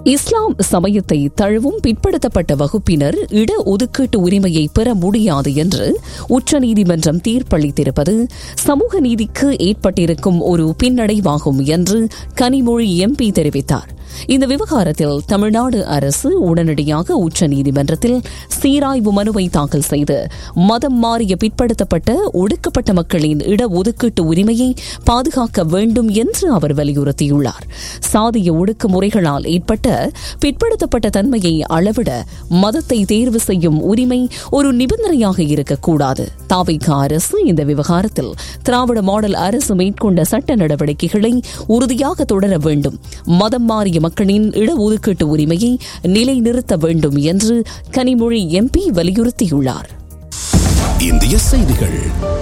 இஸ்லாம் சமயத்தை தழுவும் பிற்படுத்தப்பட்ட வகுப்பினர் இட ஒதுக்கீட்டு உரிமையை பெற முடியாது என்று உச்சநீதிமன்றம் தீர்ப்பளித்திருப்பது சமூக நீதிக்கு ஏற்பட்டிருக்கும் ஒரு பின்னடைவாகும் என்று கனிமொழி எம்பி தெரிவித்தார் இந்த விவகாரத்தில் தமிழ்நாடு அரசு உடனடியாக உச்சநீதிமன்றத்தில் சீராய்வு மனுவை தாக்கல் செய்து மதம் மாறிய பிற்படுத்தப்பட்ட ஒடுக்கப்பட்ட மக்களின் இடஒதுக்கீட்டு உரிமையை பாதுகாக்க வேண்டும் என்று அவர் வலியுறுத்தியுள்ளார் சாதிய ஒடுக்குமுறைகளால் ஏற்பட்ட பிற்படுத்தப்பட்ட தன்மையை அளவிட மதத்தை தேர்வு செய்யும் உரிமை ஒரு நிபந்தனையாக இருக்கக்கூடாது தாவிக அரசு இந்த விவகாரத்தில் திராவிட மாடல் அரசு மேற்கொண்ட சட்ட நடவடிக்கைகளை உறுதியாக தொடர வேண்டும் மதம் மாறிய மக்களின் இடஒதுக்கீட்டு உரிமையை நிலைநிறுத்த வேண்டும் என்று கனிமொழி எம்பி வலியுறுத்தியுள்ளார் இந்திய செய்திகள்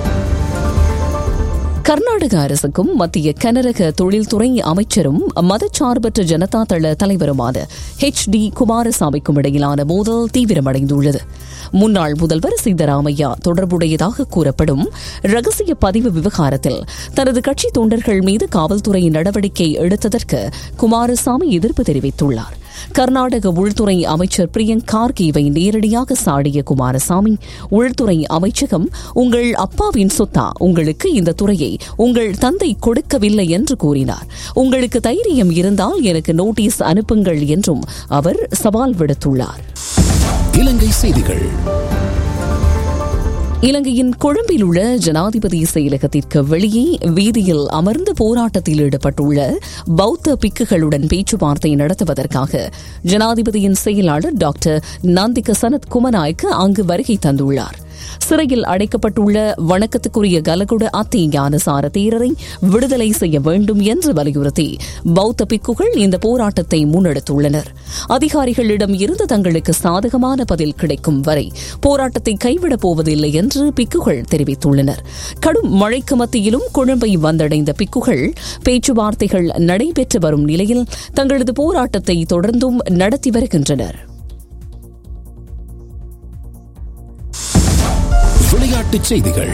கர்நாடக அரசுக்கும் மத்திய கனரக தொழில்துறை அமைச்சரும் மதச்சார்பற்ற ஜனதா தள தலைவருமான ஹெச் டி குமாரசாமிக்கும் இடையிலான மோதல் தீவிரமடைந்துள்ளது முன்னாள் முதல்வர் சித்தராமையா தொடர்புடையதாக கூறப்படும் ரகசிய பதிவு விவகாரத்தில் தனது கட்சி தொண்டர்கள் மீது காவல்துறை நடவடிக்கை எடுத்ததற்கு குமாரசாமி எதிர்ப்பு தெரிவித்துள்ளார் கர்நாடக உள்துறை அமைச்சர் பிரியங்க் கார்கேவை நேரடியாக சாடிய குமாரசாமி உள்துறை அமைச்சகம் உங்கள் அப்பாவின் சொத்தா உங்களுக்கு இந்த துறையை உங்கள் தந்தை கொடுக்கவில்லை என்று கூறினார் உங்களுக்கு தைரியம் இருந்தால் எனக்கு நோட்டீஸ் அனுப்புங்கள் என்றும் அவர் சவால் விடுத்துள்ளார் இலங்கை செய்திகள் இலங்கையின் கொழும்பில் உள்ள ஜனாதிபதி செயலகத்திற்கு வெளியே வீதியில் அமர்ந்து போராட்டத்தில் ஈடுபட்டுள்ள பௌத்த பிக்குகளுடன் பேச்சுவார்த்தை நடத்துவதற்காக ஜனாதிபதியின் செயலாளர் டாக்டர் நந்திக சனத் குமநாய்க்கு அங்கு வருகை தந்துள்ளார் சிறையில் அடைக்கப்பட்டுள்ள வணக்கத்துக்குரிய கலகுட அத்தி ஞானசார தேரரை விடுதலை செய்ய வேண்டும் என்று வலியுறுத்தி பௌத்த பிக்குகள் இந்த போராட்டத்தை முன்னெடுத்துள்ளனர் அதிகாரிகளிடம் இருந்து தங்களுக்கு சாதகமான பதில் கிடைக்கும் வரை போராட்டத்தை கைவிடப் போவதில்லை என்று பிக்குகள் தெரிவித்துள்ளனர் கடும் மழைக்கு மத்தியிலும் கொழும்பை வந்தடைந்த பிக்குகள் பேச்சுவார்த்தைகள் நடைபெற்று வரும் நிலையில் தங்களது போராட்டத்தை தொடர்ந்தும் நடத்தி வருகின்றனர் விளையாட்டுச் செய்திகள்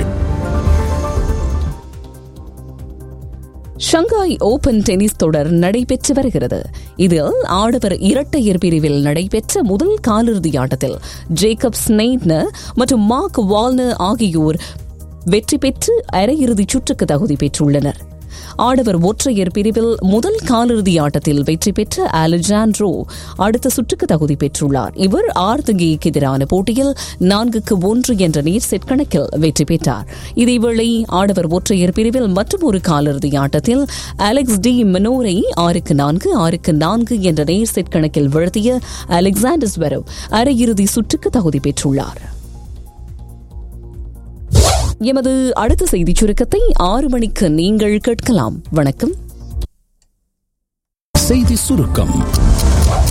ஷங்காய் ஓபன் டென்னிஸ் தொடர் நடைபெற்று வருகிறது இதில் ஆடவர் இரட்டையர் பிரிவில் நடைபெற்ற முதல் காலிறுதி ஆட்டத்தில் ஜேக்கப் ஸ்னெய்ட்னர் மற்றும் மார்க் வால்னர் ஆகியோர் வெற்றி பெற்று அரையிறுதிச் சுற்றுக்கு தகுதி பெற்றுள்ளனர் ஆடவர் ஒற்றையர் பிரிவில் முதல் காலிறுதி ஆட்டத்தில் வெற்றி பெற்ற அலெஜாண்ட்ரோ அடுத்த சுற்றுக்கு தகுதி பெற்றுள்ளார் இவர் ஆர்தங்கேக்கு எதிரான போட்டியில் நான்குக்கு ஒன்று என்ற நேர் செட் கணக்கில் வெற்றி பெற்றார் இதேவேளை ஆடவர் ஒற்றையர் பிரிவில் மற்றும் ஒரு காலிறுதி ஆட்டத்தில் அலெக்ஸ் டி மினோரை ஆறுக்கு நான்கு ஆறுக்கு நான்கு என்ற நேர் செட் கணக்கில் வீழ்த்திய அலெக்சாண்டர் ஸ்வெரவ் அரையிறுதி சுற்றுக்கு தகுதி பெற்றுள்ளார் எமது அடுத்த செய்திச் சுருக்கத்தை ஆறு மணிக்கு நீங்கள் கேட்கலாம் வணக்கம் செய்தி சுருக்கம்